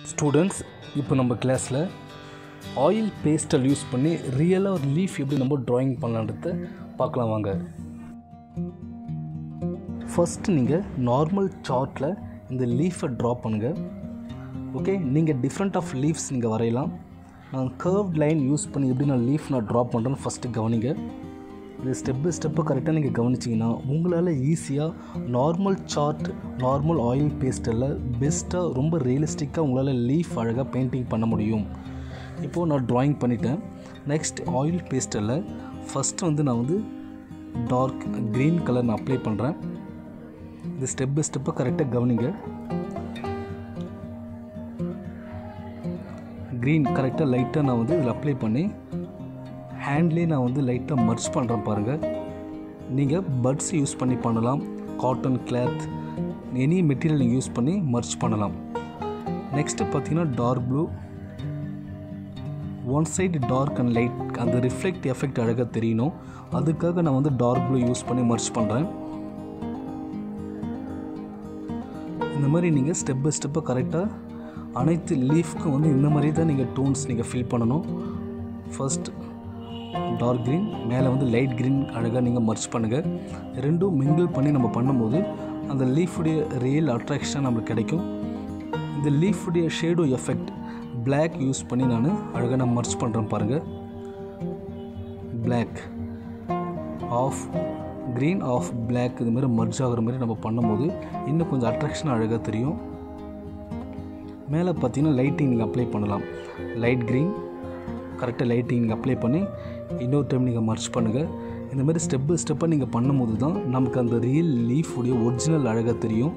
students இப்போ நம்ம கிளாஸில் ஆயில் பேஸ்டல் யூஸ் பண்ணி ரியலாக ஒரு லீஃப் எப்படி நம்ம ட்ராயிங் பண்ணலான்றத பார்க்கலாம் வாங்க ஃபஸ்ட்டு நீங்கள் நார்மல் சார்ட்டில் இந்த லீஃபை ட்ரா பண்ணுங்கள் ஓகே நீங்கள் டிஃப்ரெண்ட் ஆஃப் லீவ்ஸ் நீங்கள் வரையலாம் நான் கர்வ்ட் லைன் யூஸ் பண்ணி எப்படி நான் லீஃப் நான் ட்ரா பண்ணுறேன்னு ஃபஸ்ட்டு கவனிங்க இது ஸ்டெப் பை ஸ்டெப்பை கரெக்டாக நீங்கள் கவனிச்சிங்கன்னா உங்களால் ஈஸியாக நார்மல் சார்ட் நார்மல் ஆயில் பேஸ்டில் பெஸ்ட்டாக ரொம்ப ரியலிஸ்டிக்காக உங்களால் லீஃப் அழகாக பெயிண்டிங் பண்ண முடியும் இப்போது நான் ட்ராயிங் பண்ணிட்டேன் நெக்ஸ்ட் ஆயில் பேஸ்டில் ஃபஸ்ட்டு வந்து நான் வந்து டார்க் க்ரீன் கலர் நான் அப்ளை பண்ணுறேன் இது ஸ்டெப் பை ஸ்டெப்பாக கரெக்டாக கவனிங்க க்ரீன் கரெக்டாக லைட்டாக நான் வந்து இதில் அப்ளை பண்ணி ஹேண்ட்லேயே நான் வந்து லைட்டாக மர்ச் பண்ணுறேன் பாருங்கள் நீங்கள் பட்ஸ் யூஸ் பண்ணி பண்ணலாம் காட்டன் கிளாத் எனி மெட்டீரியல் நீங்கள் யூஸ் பண்ணி மர்ச் பண்ணலாம் நெக்ஸ்ட்டு பார்த்தீங்கன்னா dark blue one side dark and light அந்த ரிஃப்ளெக்ட் எஃபெக்ட் அழகாக தெரியணும் அதுக்காக நான் வந்து டார்க் ப்ளூ யூஸ் பண்ணி மர்ச் பண்ணுறேன் இந்த மாதிரி நீங்கள் ஸ்டெப் பை ஸ்டெப்பாக கரெக்டாக அனைத்து லீஃப்க்கும் வந்து இந்த மாதிரி தான் நீங்கள் டோன்ஸ் நீங்கள் ஃபில் பண்ணணும் ஃபர்ஸ்ட் டார்க் க்ரீன் மேலே வந்து லைட் க்ரீன் அழகாக நீங்கள் மர்ச் பண்ணுங்கள் ரெண்டும் மிங்கிள் பண்ணி நம்ம பண்ணும்போது அந்த லீஃபுடைய ரியல் அட்ராக்ஷன் நம்மளுக்கு கிடைக்கும் இந்த லீஃபுடைய ஷேடோ எஃபெக்ட் பிளாக் யூஸ் பண்ணி நான் அழகாக நான் மர்ச் பண்ணுறேன் பாருங்கள் black of green of black இது மாதிரி மர்ஜ் ஆகிற மாதிரி நம்ம பண்ணும்போது இன்னும் கொஞ்சம் அட்ராக்ஷன் அழகாக தெரியும் மேலே பார்த்தீங்கன்னா லைட்டிங் நீங்கள் அப்ளை பண்ணலாம் லைட் க்ரீன் கரெக்டாக லைட்டிங் நீங்கள் அப்ளை பண்ணி இன்னொரு டைம் நீங்கள் மர்ச் பண்ணுங்கள் இந்த மாதிரி ஸ்டெப் பை ஸ்டெப்பாக நீங்கள் பண்ணும்போது தான் நமக்கு அந்த ரியல் லீஃபுடைய ஒரிஜினல் அழகாக தெரியும்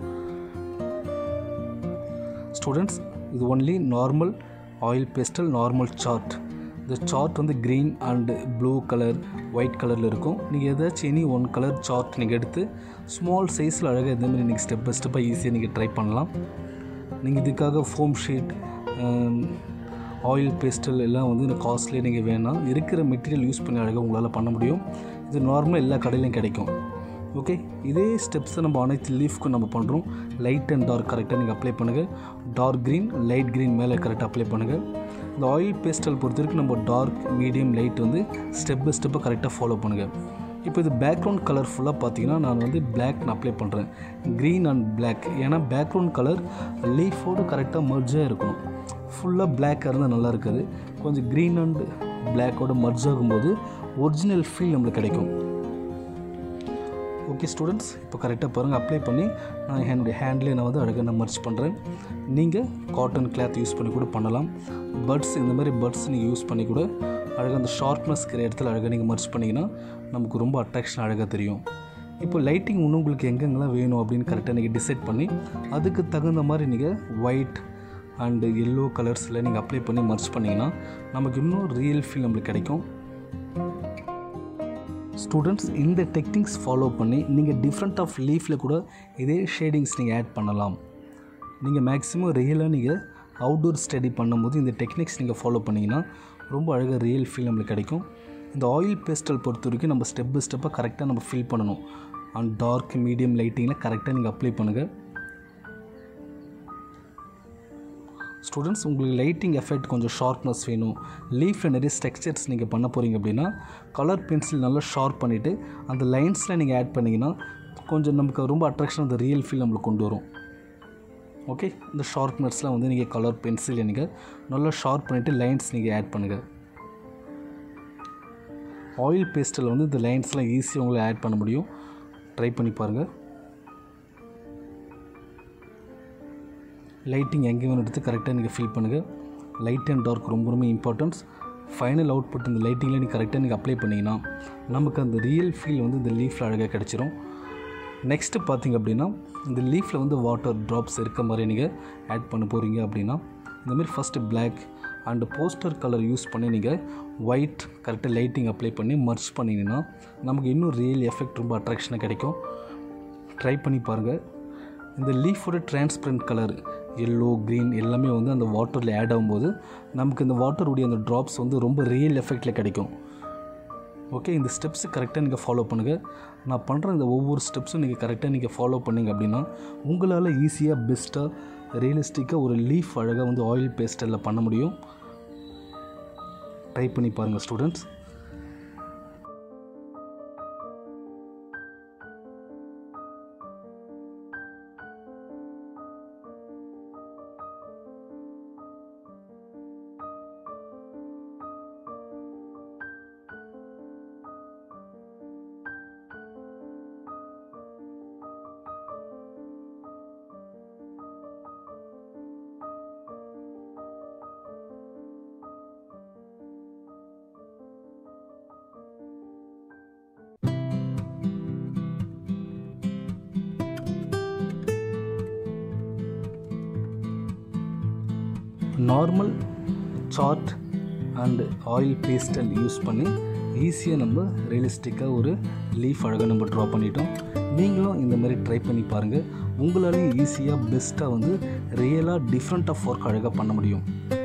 ஸ்டூடெண்ட்ஸ் இது only normal oil pastel normal chart இந்த சார்ட் வந்து green and blue colour white கலரில் இருக்கும் நீங்கள் ஏதாச்சும் எனி ஒன் கலர் சார்ட் நீங்கள் எடுத்து ஸ்மால் சைஸில் அழகாக இந்த மாதிரி நீங்கள் ஸ்டெப் பை ஸ்டெப்பாக ஈஸியாக நீங்கள் ட்ரை பண்ணலாம் நீங்கள் இதுக்காக ஃபோம் ஷீட் ஆயில் பேஸ்டல் எல்லாம் வந்து காஸ்ட்லி நீங்கள் வேணாம் இருக்கிற மெட்டீரியல் யூஸ் பண்ணி அழகாக உங்களால் பண்ண முடியும் இது நார்மலாக எல்லா கடையிலையும் கிடைக்கும் ஓகே இதே ஸ்டெப்ஸை நம்ம அனைத்து லீஃப்க்கும் நம்ம பண்ணுறோம் லைட் அண்ட் டார்க் கரெக்டாக நீங்கள் அப்ளை பண்ணுங்கள் டார்க் க்ரீன் லைட் க்ரீன் மேலே கரெக்டாக அப்ளை பண்ணுங்கள் இந்த ஆயில் பேஸ்டல் பொறுத்த வரைக்கும் நம்ம டார்க் மீடியம் லைட் வந்து ஸ்டெப் பை ஸ்டெப்பாக கரெக்டாக ஃபாலோ பண்ணுங்கள் இப்போ இது பேக்ரவுண்ட் கலர் ஃபுல்லாக பார்த்தீங்கன்னா நான் வந்து பிளாக் நான் அப்ளை பண்ணுறேன் க்ரீன் அண்ட் பிளாக் ஏன்னா பேக்ரவுண்ட் கலர் லீஃபோடு கரெக்டாக மர்ஜாக இருக்கணும் ஃபுல்லாக பிளாக்காக இருந்தால் நல்லா இருக்காது கொஞ்சம் க்ரீன் அண்ட் பிளாக்கோட மர்ஜ் ஆகும்போது ஒரிஜினல் ஃபீல் நம்மளுக்கு கிடைக்கும் ஓகே ஸ்டூடெண்ட்ஸ் இப்போ கரெக்டாக பாருங்கள் அப்ளை பண்ணி நான் என்னுடைய ஹேண்ட்லேயே நான் வந்து அழகாக நான் மர்ச் பண்ணுறேன் நீங்கள் காட்டன் கிளாத் யூஸ் பண்ணி கூட பண்ணலாம் பட்ஸ் இந்த மாதிரி பட்ஸ் நீங்கள் யூஸ் பண்ணி கூட அழகாக அந்த ஷார்ப்னஸ் இருக்கிற இடத்துல அழகாக நீங்கள் மர்ச் பண்ணிங்கன்னா நமக்கு ரொம்ப அட்ராக்ஷன் அழகாக தெரியும் இப்போ லைட்டிங் இன்னும் உங்களுக்கு எங்கெங்கெல்லாம் வேணும் அப்படின்னு கரெக்டாக நீங்கள் டிசைட் பண்ணி அதுக்கு தகுந்த மாதிரி நீங்கள் ஒயிட் அண்டு எல்லோ கலர்ஸில் நீங்கள் அப்ளை பண்ணி மர்ச் பண்ணிங்கன்னா நமக்கு இன்னும் ரியல் ஃபீல் நம்மளுக்கு கிடைக்கும் ஸ்டூடெண்ட்ஸ் இந்த டெக்னிக்ஸ் ஃபாலோ பண்ணி நீங்கள் டிஃப்ரெண்ட் ஆஃப் லீஃபில் கூட இதே ஷேடிங்ஸ் நீங்கள் ஆட் பண்ணலாம் நீங்கள் மேக்ஸிமம் ரியலாக நீங்கள் அவுட்டோர் ஸ்டடி பண்ணும்போது இந்த டெக்னிக்ஸ் நீங்கள் ஃபாலோ பண்ணிங்கன்னா ரொம்ப அழகாக ரியல் ஃபீல் நம்மளுக்கு கிடைக்கும் இந்த ஆயில் பேஸ்டல் பொறுத்த வரைக்கும் நம்ம ஸ்டெப் பை ஸ்டெப்பாக கரெக்டாக நம்ம ஃபில் பண்ணணும் அண்ட் டார்க் மீடியம் லைட்டிங்கில் கரெக்டாக நீங்கள் அப்ளை பண்ணுங்கள் ஸ்டூடெண்ட்ஸ் உங்களுக்கு லைட்டிங் எஃபெக்ட் கொஞ்சம் ஷார்ப்னஸ் வேணும் லீஃபில் நிறைய ஸ்ட்ரக்சர்ஸ் நீங்கள் பண்ண போகிறீங்க அப்படின்னா கலர் பென்சில் நல்லா ஷார்ப் பண்ணிவிட்டு அந்த லைன்ஸில் நீங்கள் ஆட் பண்ணிங்கன்னா கொஞ்சம் நமக்கு ரொம்ப அட்ராக்ஷன் அந்த ரியல் ஃபீல் நம்மளுக்கு கொண்டு வரும் ஓகே இந்த ஷார்ப்னஸ்லாம் வந்து நீங்கள் கலர் பென்சில் நீங்கள் நல்லா ஷார்ப் பண்ணிவிட்டு லைன்ஸ் நீங்கள் ஆட் பண்ணுங்கள் ஆயில் பேஸ்டில் வந்து இந்த லைன்ஸ்லாம் ஈஸியாக உங்களை ஆட் பண்ண முடியும் ட்ரை பண்ணி பாருங்கள் லைட்டிங் எங்கே வேணும் எடுத்து கரெக்டாக நீங்கள் ஃபில் பண்ணுங்கள் லைட் அண்ட் டார்க் ரொம்ப ரொம்ப இம்பார்ட்டன்ஸ் ஃபைனல் அவுட்புட் இந்த லைட்டிங்கில் நீங்கள் கரெக்டாக நீங்கள் அப்ளை பண்ணிங்கன்னா நமக்கு அந்த ரியல் ஃபீல் வந்து இந்த லீஃபில் அழகாக கிடச்சிரும் நெக்ஸ்ட்டு பார்த்திங்க அப்படின்னா இந்த லீஃபில் வந்து வாட்டர் ட்ராப்ஸ் இருக்க மாதிரி நீங்கள் ஆட் பண்ண போகிறீங்க அப்படின்னா இந்தமாரி first black and poster colour use பண்ணி நீங்கள் ஒயிட் கரெக்டாக லைட்டிங் அப்ளை பண்ணி மர்ச் பண்ணிங்கன்னா நமக்கு இன்னும் ரியல் எஃபெக்ட் ரொம்ப அட்ராக்ஷனாக கிடைக்கும் ட்ரை பண்ணி பாருங்கள் இந்த லீஃபோட டிரான்ஸ்பரண்ட் கலர் எல்லோ க்ரீன் எல்லாமே வந்து அந்த வாட்டரில் ஆட் ஆகும்போது நமக்கு இந்த வாட்டருடைய அந்த ட்ராப்ஸ் வந்து ரொம்ப ரியல் எஃபெக்டில் கிடைக்கும் ஓகே இந்த ஸ்டெப்ஸு கரெக்டாக நீங்கள் ஃபாலோ பண்ணுங்கள் நான் பண்ணுற இந்த ஒவ்வொரு ஸ்டெப்ஸும் நீங்கள் கரெக்டாக நீங்கள் ஃபாலோ பண்ணிங்க அப்படின்னா உங்களால் ஈஸியாக பெஸ்ட்டாக ரியலிஸ்டிக்காக ஒரு லீஃப் அழகாக வந்து ஆயில் பேஸ்டலில் பண்ண முடியும் ட்ரை பண்ணி பாருங்கள் students normal chart and oil pastel use பண்ணி ஈஸியாக நம்ம ரியலிஸ்டிக்காக ஒரு லீஃப் அழகாக நம்ம ட்ரா பண்ணிட்டோம் நீங்களும் இந்த மாதிரி ட்ரை பண்ணி பாருங்கள் உங்களாலேயும் ஈஸியாக பெஸ்ட்டாக வந்து ரியலாக டிஃப்ரெண்ட் ஆஃப் ஒர்க் அழகாக பண்ண முடியும்